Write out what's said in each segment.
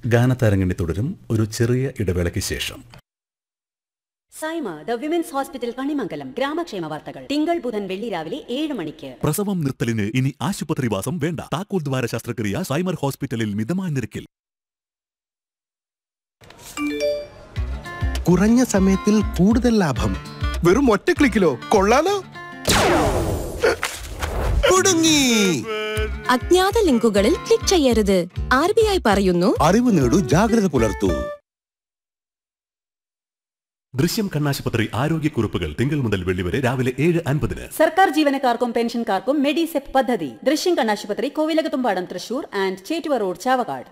ഗാനതരംഗിണി തുടരും ഒരു ചെറിയ ഇടവേളയ്ക്ക് ശേഷം Saima the women's hospital Kanimangalam ഗ്രാമക്ഷേമ വാർത്തകൾ തിങ്കൾ ബുധൻ വെള്ളി രാവിലെ ഏഴ് മണിക്ക് പ്രസവം നിർത്തലിന് ഇനി ആശുപത്രിവാസം വേണ്ട താക്കോൽ ദ്വാര ശസ്ത്രക്രിയ സൈമർ ഹോസ്പിറ്റലിൽ മിതമായ നിരക്കിൽ കുറഞ്ഞ സമയത്തിൽ കൂടുതൽ ലാഭം വെറും ഒറ്റ ക്ലിക്കിലോ കൊള്ളാലോ കുടുങ്ങി അജ്ഞാത ലിങ്കുകളിൽ ക്ലിക്ക് ചെയ്യരുത് ആർ ബി ഐ പറയുന്നു അറിവ് നേടൂ ജാഗ്രത പുലർത്തൂ ദൃശ്യം കണ്ണാശുപത്രി ആരോഗ്യക്കുറിപ്പുകൾ തിങ്കൾ മുതൽ വെള്ളി വരെ രാവിലെ ഏഴ് അൻപതിന് സർക്കാർ ജീവനക്കാർക്കും പെൻഷൻകാർക്കും മെഡിസെപ് പദ്ധതി ദൃശ്യം കണ്ണാശുപത്രി കോവിലകത്തുംപാടം തൃശൂർ ആൻഡ് ചേറ്റുവ റോഡ് ചാവക്കാട്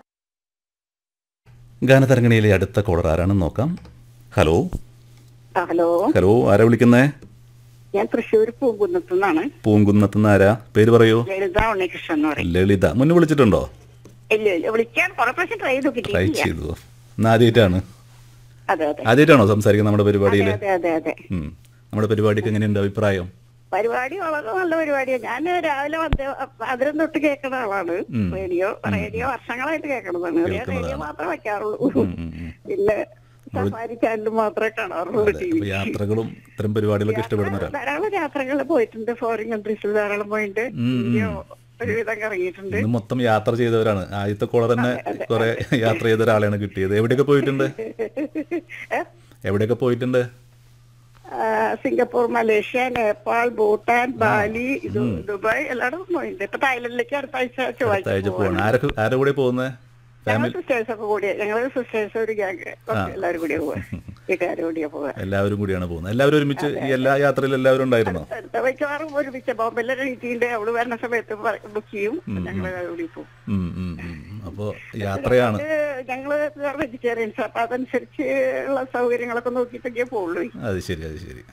ഗാനതരംഗിണിയിലെ അടുത്ത കോളർ ആരാണെന്ന് നോക്കാം ഹലോ ആ, ഹലോ ഹലോ ആരാ വിളിക്കുന്നേ ഞാൻ തൃശ്ശൂർ പൂങ്കുന്നത്തു നിന്നാണ് പൂങ്കുന്നത്ത് നിന്ന് ആരാ പേര് പറയൂ ലളിത ഉണ്ണികൃഷ്ണൻ എന്ന് പറയും ലളിത മുന്നേ വിളിച്ചിട്ടുണ്ടോ ഇല്ല ഇല്ല വിളിക്കാൻ കുറെ പ്രാവശ്യം ട്രൈ ചെയ്തു ട്രൈ കിട്ടിയില്ല ചെയ്തു ഇന്ന് ആദ്യമായിട്ടാണ് അതെ അതെ ആദ്യമായിട്ടാണോ സംസാരിക്കുന്നത് നമ്മുടെ പരിപാടിയിൽ അതെ അതെ അതെ ഉം. നമ്മുടെ പരിപാടിക്ക് എങ്ങനെയുണ്ട് അഭിപ്രായം പരിപാടി വളരെ നല്ല പരിപാടിയാണ് ഞാൻ രാവിലെ വന്ന് അതിരം തൊട്ട് കേൾക്കുന്ന ആളാണ് ഉം. റേഡിയോ റേഡിയോ വർഷങ്ങളായിട്ട് കേൾക്കണതാണ് ഞാൻ കേൾക്കുന്നതാണ്. റേഡിയോ മാത്രമേ വെക്കാറുള്ളൂ ഉം, ഉം, ഉം. പിന്നെ സഫാരി ചാനൽ മാത്രമേ കാണാറുള്ളൂ അതെ ടി അപ്പൊ യാത്രകളും ഇത്തരം പരിപാടികളൊക്കെ ഇഷ്ടപ്പെടുന്നവരാണ് ധാരാളം യാത്രകൾ പോയിട്ടുണ്ട് ഫോറിൻ കൺട്രീസിൽ ധാരാളം പോയിട്ടുണ്ട് ഉം, ഉം. ഇന്ത്യ ഒരുവിധം കറങ്ങിയിട്ടുണ്ട് ഇന്ന് മൊത്തം യാത്ര ചെയ്തവരാണ് ആദ്യത്തെ കോളർ തന്നെ കുറെ യാത്ര ചെയ്ത ഒരാളെയാണ് കിട്ടിയത് എവിടെയൊക്കെ പോയിട്ടുണ്ട് ഏ? എവിടെയൊക്കെ പോയിട്ടുണ്ട് ആ, Singapore Malaysia Nepal Bhutan Bali ഇത് ദുബായ് എല്ലായിടത്തും പോയിട്ടുണ്ട് ഇപ്പൊ തായ്ലൻഡിലേക്ക് അടുത്ത ആഴ്ച അടുത്ത ചൊവ്വാഴ്ച ആഴ്ച പോവാണ് പോവാണ്. ആരൊക്കെ ആരുടെ കൂടെ പോകുന്നത് ഞങ്ങൾ ഫാമിലി സിസ്റ്റേഴ്സ് ഒക്കെ കൂടി ഞങ്ങൾ സിസ്റ്റേഴ്സ് ഒരു ഗ്യാങ് എല്ലാവരും കൂടിയാ പോവാ വീട്ടുകാരും കൂടിയാ പോവാ എല്ലാവരും കൂടിയാണ് പോകുന്നത് എല്ലാവരും ഒരുമിച്ച് ഈ എല്ലാ യാത്രയിലും എല്ലാവരും ഉണ്ടായിരുന്നോ അടുത്ത മിക്കവാറും ഒരുമിച്ച് ബോംബെല്ലാം എണീറ്റിന്റെ അവള് വരുന്ന സമയത്ത് ബുക്ക് ചെയ്യും ഞങ്ങൾ കൂടി പോകും ഉം, ഉം, ഉം. അപ്പോ യാത്രയാണ് ഇത് ഞങ്ങള് വെജിറ്റേറിയൻസ് അപ്പൊ അതനുസരിച്ച് ഉള്ള സൗകര്യങ്ങളൊക്കെ നോക്കിയിട്ടൊക്കെ പോകുള്ളൂ അത് ശരി അത് ശരി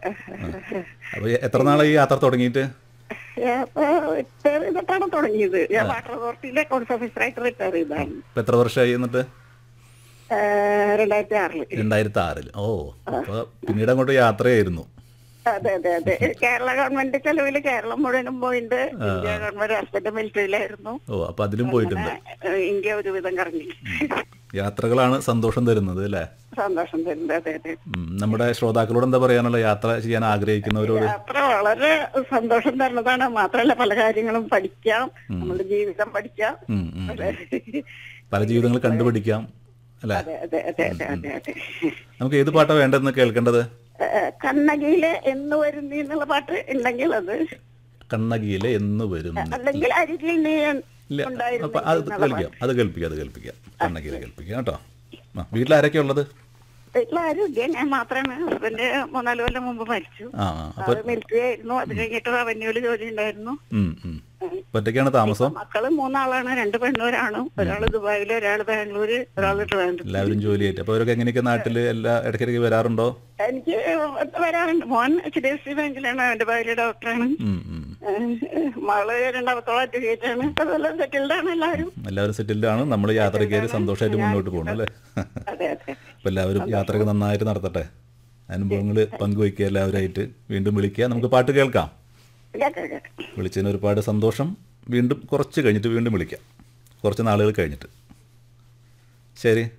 അപ്പൊ എത്ര നാളായി ഈ യാത്ര തുടങ്ങിയിട്ട് റിട്ടയർ ചെയ്തിട്ടാണ് തുടങ്ങിയത് ഞാൻ വാട്ടർ അതോറിറ്റിയിലെ അക്കൗണ്ട്സ് ഓഫീസറായിട്ട് റിട്ടയർ ചെയ്താണ് ഇപ്പൊ എത്ര വർഷമായി എന്നിട്ട് ഏഹ് രണ്ടായിരത്തി ആറില് രണ്ടായിരത്തി ആറിൽ ഓ അപ്പൊ പിന്നീട് അങ്ങോട്ട് യാത്രയായിരുന്നു അതെ അതെ അതെ കേരള ഗവൺമെന്റ് ചെലവില് കേരളം മുഴുവനും പോയിട്ടുണ്ട് ഇന്ത്യ ഗവൺമെന്റ് ഹസ്ബൻഡ് മിലിറ്ററിയിലായിരുന്നു ഓ അപ്പൊ അതിലും പോയിട്ടുണ്ട് ഏഹ് ഇന്ത്യ ഒരുവിധം കറങ്ങി യാത്രകളാണ് സന്തോഷം തരുന്നത് അല്ലേ സന്തോഷം തരുന്നത് അതെ അതെ ഉം, നമ്മുടെ ശ്രോതാക്കളോട് എന്താ പറയാനുള്ള യാത്ര ചെയ്യാൻ ആഗ്രഹിക്കുന്നവരോട് യാത്ര വളരെ സന്തോഷം തരുന്നതാണ് മാത്രമല്ല പല കാര്യങ്ങളും പഠിക്കാം നമ്മുടെ ജീവിതം പഠിക്കാം ഉം, ഉം, ഉം. പല ജീവിതങ്ങൾ കണ്ടുപിടിക്കാം അല്ലേ അതെ അതെ അതെ അതെ അതെ അതെ നമുക്ക് ഏത് പാട്ടാ വേണ്ടതെന്ന് കേൾക്കേണ്ടത് ഏഹ് കണ്ണകിയില് എന്ന് വരുന്നു എന്നുള്ള പാട്ട് ഉണ്ടെങ്കിൽ അത് കണ്ണകിയിലെ എന്ന് വരുന്നു അല്ലെങ്കിൽ അരികിൽ നീ ഇല്ല ഉണ്ടായിരുന്നു അപ്പൊ അത് കേൾപ്പിക്കാം അത് കേൾപ്പിക്കാം അത് കേൾപ്പിക്കാം കണ്ണകിയിലെ കേൾപ്പിക്കാം കേട്ടോ ആ വീട്ടിൽ ആരൊക്കെയാ ഉള്ളത് വീട്ടിലാരും ഇല്ല ഞാൻ മാത്രമാണ് ഹസ്ബൻഡ് മൂന്നാല് കൊല്ലം മുമ്പ് മരിച്ചു ആ ആ, അപ്പൊ അത് മിലിറ്ററി ആയിരുന്നു അത് കഴിഞ്ഞിട്ട് റവന്യൂല് ജോലി ഉണ്ടായിരുന്നു ഉം, ഉം. അപ്പൊ ഒറ്റയ്ക്കാണ് താമസം മക്കള് മൂന്നാളാണ് രണ്ട് പെണ്ണൂരാണ് ഒരാള് ദുബായില് ഒരാള് ബാംഗ്ലൂര് ഒരാള് ട്രിവാൻഡ്രം എല്ലാവരും ജോലിയായിട്ട് അപ്പൊ അവരൊക്കെ എങ്ങനെയൊക്കെ നാട്ടില് എല്ലാ ഇടയ്ക്കിടയ്ക്ക് വരാറുണ്ടോ എനിക്ക് വരാറുണ്ട് മോൻ എച്ച് ഡി എഫ് സി ബാങ്കിലാണ് അവന്റെ ഭാര്യ ഡോക്ടറാണ് ഉം, ഉം. ഏഹ് മകള് രണ്ടാമത്തോളം അഡ്വക്കേറ്റ് ആണ് അതെല്ലാം സെറ്റിൽഡ് ആണ് എല്ലാവരും എല്ലാവരും സെറ്റിൽഡ് ആണ് നമ്മൾ യാത്ര കയറി സന്തോഷമായിട്ട് മുന്നോട്ട് പോകണം അല്ലേ അതെ അതെ അപ്പൊ എല്ലാവരും യാത്രയൊക്കെ നന്നായിട്ട് നടത്തട്ടെ അനുഭവങ്ങൾ പങ്കുവയ്ക്കുക എല്ലാവരായിട്ട് വീണ്ടും വിളിക്കുക നമുക്ക് പാട്ട് കേൾക്കാം കേക്കാം കേക്കാം വിളിച്ചതിന് ഒരുപാട് സന്തോഷം വീണ്ടും കുറച്ച് കഴിഞ്ഞിട്ട് വീണ്ടും വിളിക്കാം കുറച്ച് നാളുകൾ കഴിഞ്ഞിട്ട് ശരി